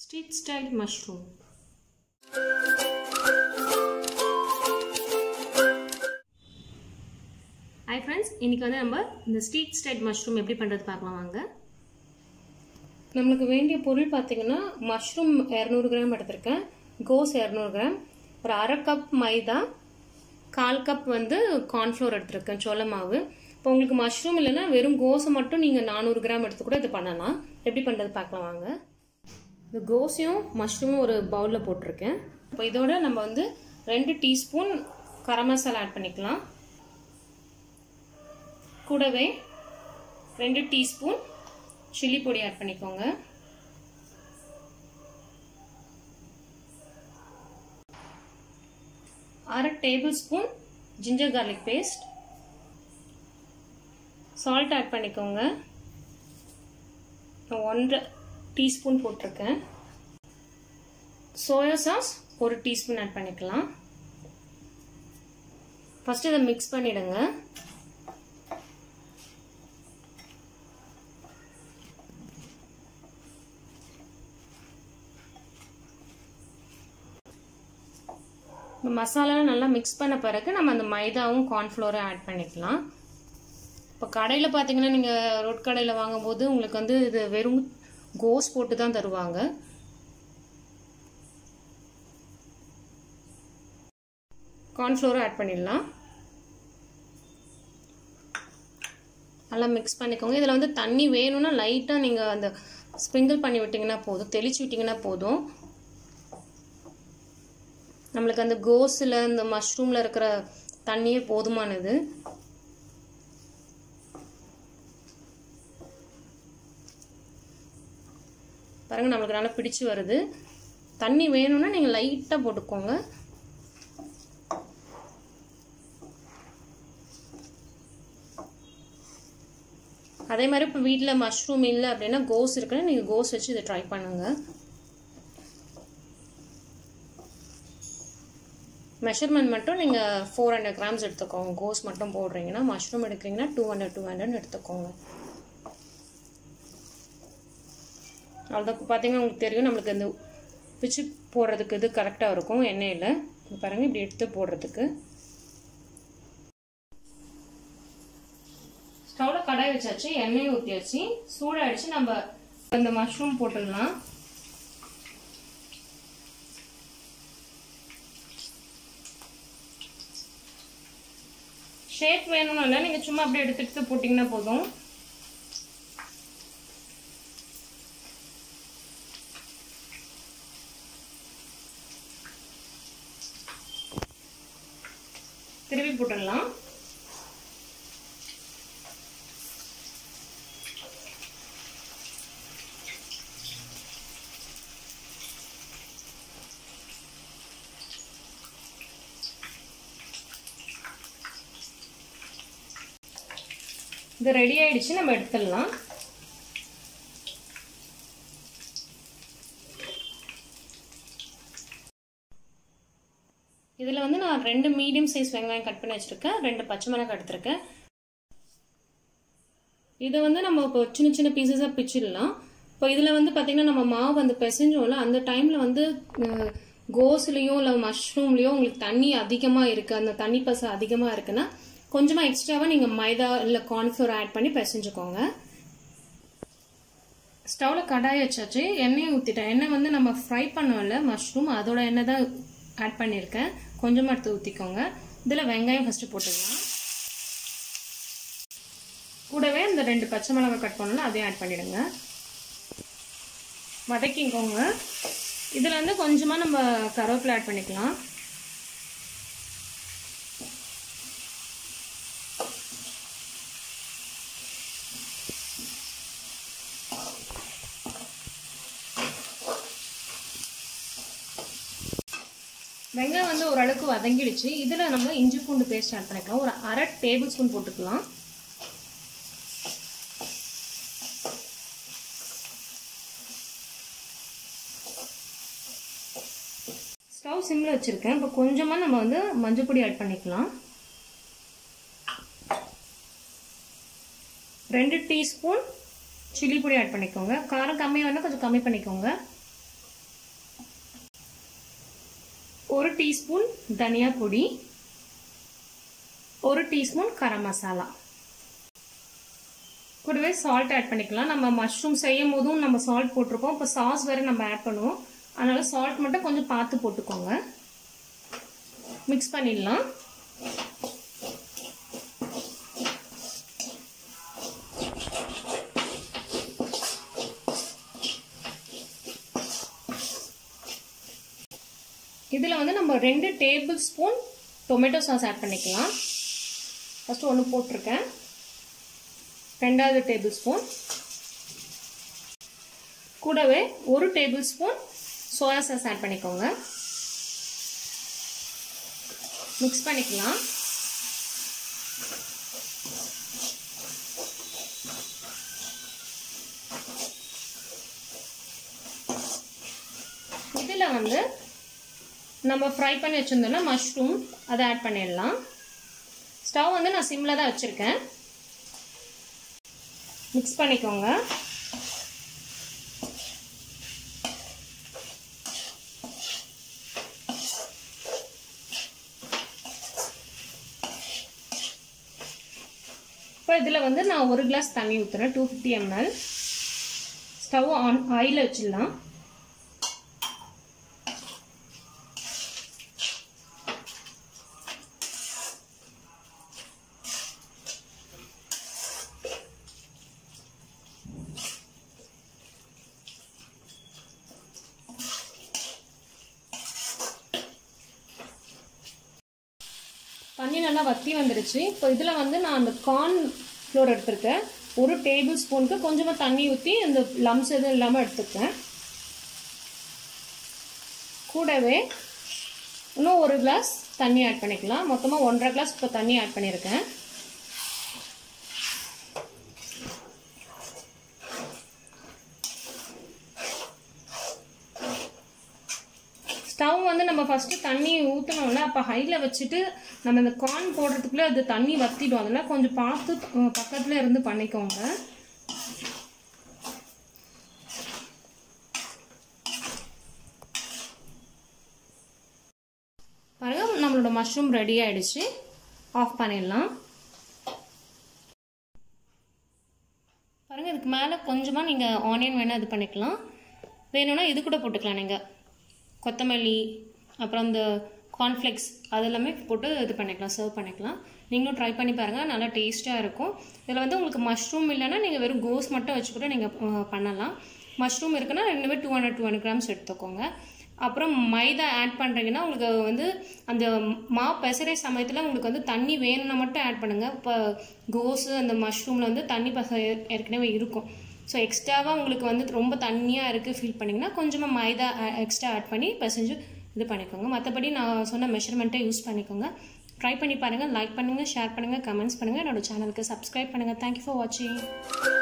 Street style mushroom. Hi friends இன்னைக்கு வந்து நம்ம இந்த ஸ்ட்ரீட் ஸ்டைல் மஷ்ரூம் எப்படி பண்ணுறது பார்க்கலாம் வாங்க நம்மளுக்கு வேண்டிய பொருள் பார்த்தீங்கன்னா மஷ்ரூம் இரநூறு கிராம் எடுத்திருக்கேன் கோஸ் இரநூறு கிராம் ஒரு அரை கப் மைதா கால் கப் வந்து கார்ன்ஃப்ளோர் எடுத்திருக்கேன் சோள மாவு இப்போ உங்களுக்கு மஷ்ரூம் இல்லைன்னா வெறும் கோஸை மட்டும் நீங்கள் நானூறு கிராம் எடுத்து கூட இது பண்ணலாம் எப்படி பண்ணுறது பார்க்கலாம் வாங்க இந்த கோஸையும் மஷ்ரூமும் ஒரு பவுலில் போட்டிருக்கேன் இப்போ இதோட நம்ம வந்து ரெண்டு டீஸ்பூன் கரம் மசாலா ஆட் பண்ணிக்கலாம் கூடவே ரெண்டு டீஸ்பூன் சில்லி பொடி ஆட் பண்ணிக்கோங்க அரை table spoon ginger garlic paste salt add பண்ணிக்கோங்க ஒன்றரை டீஸ்பூன் போட்டிருக்கேன் சோயா சாஸ் ஒரு டீஸ்பூன் ஆட் பண்ணிக்கலாம் ஃபஸ்ட்டு இதை மிக்ஸ் பண்ணிவிடுங்க மசாலாலாம் நல்லா மிக்ஸ் பண்ண பிறகு நம்ம அந்த மைதாவும் கார்ன்ஃப்ளோரும் ஆட் பண்ணிக்கலாம் இப்போ கடையில் பார்த்தீங்கன்னா நீங்கள் ரோட் கடையில் வாங்கும்போது உங்களுக்கு வந்து இது வெறும் கோஸ் போட்டு தான் தருவாங்க கார்ன்ஃப்ளோரும் ஆட் பண்ணிடலாம் நல்லா மிக்ஸ் பண்ணிக்கோங்க இதில் வந்து தண்ணி வேணும்னா லைட்டாக நீங்கள் அந்த ஸ்ப்ரிங்கிள் பண்ணி விட்டிங்கன்னா போதும் தெளிச்சு விட்டிங்கன்னா போதும் நம்மளுக்கு அந்த கோஸில் இந்த மஷ்ரூமில் இருக்கிற தண்ணியே போதுமானது பாருங்க நம்மளுக்கு நல்லா பிடிச்சு வருது தண்ணி வேணும்னா நீங்கள் லைட்டாக போட்டுக்கோங்க அதே மாதிரி இப்போ வீட்டில் மஷ்ரூம் இல்லை அப்படின்னா கோஸ் இருக்குன்னா நீங்கள் கோஸ் வச்சு இதை ட்ரை பண்ணுங்கள் மெஷர்மெண்ட் மட்டும் நீங்கள் ஃபோர் ஹண்ட்ரட் கிராம்ஸ் எடுத்துக்கோங்க கோஸ் மட்டும் போடுறீங்கன்னா மஷ்ரூம் எடுக்கிறீங்கன்னா டூ ஹண்ட்ரட் டூ ஹண்ட்ரட் எடுத்துக்கோங்க அவ்வளோதான் பார்த்தீங்கன்னா உங்களுக்கு தெரியும் நம்மளுக்கு இந்த பிச்சு போடுறதுக்கு இது கரெக்டாக இருக்கும் எண்ணெயில் பாருங்கள் இப்படி எடுத்து போடுறதுக்கு ஸ்டவ்வில் கடாய் வச்சாச்சு எண்ணெய் ஊற்றியாச்சு சூடாகிடுச்சு நம்ம இந்த மஷ்ரூம் போட்டுடலாம் ஷேப் வேணும்னு இல்லை நீங்கள் சும்மா அப்படியே எடுத்து எடுத்து போட்டிங்கன்னா போதும் திருப்பி போட்டுடலாம் இது ரெடி ஆயிடுச்சு நம்ம எடுத்துடலாம் இதில் வந்து நான் ரெண்டு மீடியம் சைஸ் வெங்காயம் கட் பண்ணி வச்சுருக்கேன் ரெண்டு பச்சை மிளகாய் எடுத்திருக்கேன் இதை வந்து நம்ம இப்போ சின்ன சின்ன பீசஸாக பிச்சிடலாம் இப்போ இதில் வந்து பார்த்திங்கன்னா நம்ம மாவு வந்து பிசைஞ்சோம்ல அந்த டைமில் வந்து கோஸ்லேயோ இல்லை மஷ்ரூம்லேயோ உங்களுக்கு தண்ணி அதிகமாக இருக்குது அந்த தண்ணி பசை அதிகமாக இருக்குன்னா கொஞ்சமாக எக்ஸ்ட்ராவாக நீங்கள் மைதா இல்லை கார்ன்ஃப்ளோர் ஆட் பண்ணி பிசைஞ்சுக்கோங்க ஸ்டவ்வில் கடாய் வச்சாச்சு எண்ணெயை ஊற்றிட்டேன் எண்ணெய் வந்து நம்ம ஃப்ரை பண்ணோம்ல மஷ்ரூம் அதோட எண்ணெய் தான் ஆட் பண்ணியிருக்கேன் கொஞ்சமாக எடுத்து ஊற்றிக்கோங்க இதில் வெங்காயம் ஃபஸ்ட்டு போட்டுக்கலாம் கூடவே இந்த ரெண்டு பச்சை மிளகாய் கட் பண்ணலாம் அதையும் ஆட் பண்ணிடுங்க வதக்கிக்கோங்க இதில் வந்து கொஞ்சமாக நம்ம கருவேப்பிலை ஆட் பண்ணிக்கலாம் வெங்காயம் வந்து ஓரளவுக்கு வதங்கிடுச்சு இதில் நம்ம இஞ்சி பூண்டு பேஸ்ட் ஆட் பண்ணிக்கலாம் ஒரு அரை டேபிள் ஸ்பூன் போட்டுக்கலாம் ஸ்டவ் சிம்மில் வச்சுருக்கேன் இப்போ கொஞ்சமாக நம்ம வந்து மஞ்சள் பொடி ஆட் பண்ணிக்கலாம் ரெண்டு டீஸ்பூன் சில்லி பொடி ஆட் பண்ணிக்கோங்க காரம் கம்மி வேணால் கொஞ்சம் கம்மி பண்ணிக்கோங்க ஒரு டீஸ்பூன் தனியா பொடி ஒரு டீஸ்பூன் கரம் மசாலா கூடவே சால்ட் ஆட் பண்ணிக்கலாம் நம்ம மஷ்ரூம் செய்யும் போதும் நம்ம சால்ட் போட்டிருக்கோம் இப்போ சாஸ் வேறு நம்ம ஆட் பண்ணுவோம் அதனால சால்ட் மட்டும் கொஞ்சம் பார்த்து போட்டுக்கோங்க மிக்ஸ் பண்ணிடலாம் இதில் வந்து நம்ம ரெண்டு table spoon tomato sauce add பண்ணிக்கலாம் ஃபஸ்ட்டு ஒன்று போட்டிருக்கேன் ரெண்டாவது டேபிள் ஸ்பூன் கூடவே ஒரு table spoon soya sauce add பண்ணிக்கோங்க மிக்ஸ் பண்ணிக்கலாம் இதில் வந்து நம்ம ஃப்ரை பண்ணி வச்சுருந்தோம்னா மஷ்ரூம் அதை ஆட் பண்ணிடலாம் ஸ்டவ் வந்து நான் சிம்மில் தான் வச்சுருக்கேன் மிக்ஸ் பண்ணிக்கோங்க இப்போ இதில் வந்து நான் ஒரு கிளாஸ் தண்ணி ஊற்றுறேன் two fifty ml stove on oil வச்சிடலாம் தண்ணி நல்லா வத்தி வந்துருச்சு இப்போ இதில் வந்து நான் அந்த கார்ன் ஃப்ளோர் எடுத்திருக்கேன் ஒரு டேபிள் ஸ்பூனுக்கு கொஞ்சமாக தண்ணி ஊற்றி அந்த லம்ஸ் எதுவும் இல்லாமல் எடுத்துருக்கேன் கூடவே இன்னும் ஒரு கிளாஸ் தண்ணி ஆட் பண்ணிக்கலாம் மொத்தமாக ஒன்றரை கிளாஸ் இப்போ தண்ணி ஆட் பண்ணியிருக்கேன் ஸ்டவ் வந்து நம்ம ஃபஸ்ட்டு தண்ணி ஊற்றணும்ல அப்போ ஹையில் வச்சுட்டு நம்ம இந்த கார்ன் போடுறதுக்குள்ளே அது தண்ணி வத்திடும் அதெல்லாம் கொஞ்சம் பார்த்து பக்கத்தில் இருந்து பண்ணிக்கோங்க பாருங்க நம்மளோட மஷ்ரூம் ரெடி ஆயிடுச்சு ஆஃப் பண்ணிடலாம் பாருங்க இதுக்கு மேலே கொஞ்சமாக நீங்கள் ஆனியன் வேணால் இது பண்ணிக்கலாம் வேணும்னா இது கூட போட்டுக்கலாம் நீங்கள் கொத்தமல்லி அப்புறம் இந்த கார்ன்ஃப்ளெக்ஸ் அதெல்லாமே போட்டு இது பண்ணிக்கலாம் சர்வ் பண்ணிக்கலாம் நீங்களும் ட்ரை பண்ணி பாருங்கள் நல்லா டேஸ்ட்டாக இருக்கும் இதில் வந்து உங்களுக்கு மஷ்ரூம் இல்லைன்னா நீங்கள் வெறும் கோஸ் மட்டும் வச்சு கூட நீங்கள் பண்ணலாம் மஷ்ரூம் இருக்குன்னா ரெண்டுமே two hundred two hundred grams எடுத்துக்கோங்க அப்புறம் மைதா ஆட் பண்ணுறீங்கன்னா உங்களுக்கு வந்து அந்த மா பெசரை சமயத்தில் உங்களுக்கு வந்து தண்ணி வேணும்னா மட்டும் ஆட் பண்ணுங்கள் இப்போ கோஸு அந்த மஷ்ரூமில் வந்து தண்ணி பச ஏற்கனவே இருக்கும் ஸோ எக்ஸ்ட்ராவாக உங்களுக்கு வந்து ரொம்ப தண்ணியாக இருக்குது ஃபீல் பண்ணிங்கன்னா கொஞ்சமாக மைதா எக்ஸ்ட்ரா ஆட் பண்ணி பிசைஞ்சு இது பண்ணிக்கோங்க மற்றபடி நான் சொன்ன மெஷர்மெண்ட்டை யூஸ் பண்ணிக்கோங்க ட்ரை பண்ணி பாருங்கள் லைக் பண்ணுங்கள் ஷேர் பண்ணுங்கள் கமெண்ட்ஸ் பண்ணுங்கள் என்னோட சேனலுக்கு சப்ஸ்கிரைப் பண்ணுங்கள் தேங்க்யூ ஃபார் வாட்சிங்